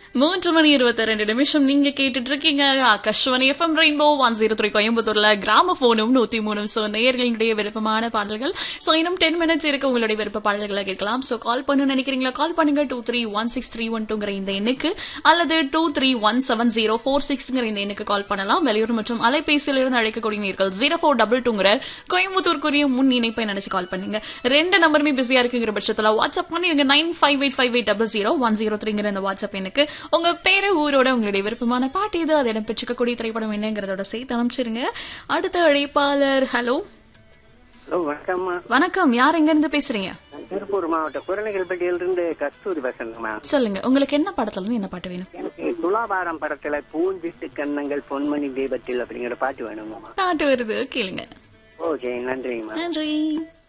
மூன்று மணி இருபத்தி ரெண்டு நிமிஷம் நீங்க கேட்டுட்டு இருக்கீங்க Akashvani FM rainbow one zero three கோயம்புத்தூர்ல கிராம போனும் நூத்தி மூணும் சோ நேயர்களுடைய விருப்பமான பாடல்கள் சோ இன்னும் டென் மினிட்ஸ் இருக்கு உங்களுடைய விருப்ப பாடல்களை கேட்கலாம் சோ கால் பண்ணணும்னு நினைக்கிறீங்களா கால் பண்ணுங்க two three one six three one டூங்கிற இந்த எண்ணுக்கு அல்லது two three one seven zero four சிக்ஸ்ங்கிற இந்த எண்ணுக்கு கால் பண்ணலாம் வெளியூர் மற்றும் அலைபேசியில் இருந்து அழைக்கக்கூடிய நேர்கள் ஜீரோ ஃபோர் டபுள் டூங்கிற கோயம்புத்தூருக்குரிய முன் இணைப்பை நினைச்சு கால் பண்ணுங்க ரெண்டு நம்பருமே பிஸியா இருக்குங்கிற பட்சத்துல வாட்ஸ்அப் பண்ணிருங்க nine five eight five eight double zero one zero த்ரீங்கிற இந்த வாட்ஸ்அப் எனக்கு உங்க பேரு ஊரோட உங்களுடைய விருப்பமான பாட்டு இது அது இடம் பெற்றுக்கக்கூடிய திரைப்படம் என்னங்கிறதோட சேர்த்து அனுப்பிச்சிருங்க அடுத்த அழைப்பாளர் ஹலோ ஹலோ வணக்கம்மா வணக்கம் யார் எங்க இருந்து பேசுறீங்க நான் திருப்பூர் மாவட்ட குரணைகள்பட்டியிலிருந்து கஸ்தூரி வசந்தம்மா சொல்லுங்க உங்களுக்கு என்ன படத்துல இருந்து என்ன பாட்டு வேணும் எனக்கு துலாபாரம் படத்துல பூஞ்சிட்டு கண்ணங்கள் பொன்மணி தீபத்தில் அப்படிங்கிற பாட்டு வேணுங்கம்மா பாட்டு வருது கேளுங்க ஓகே நன்றிங்கம்மா நன்றி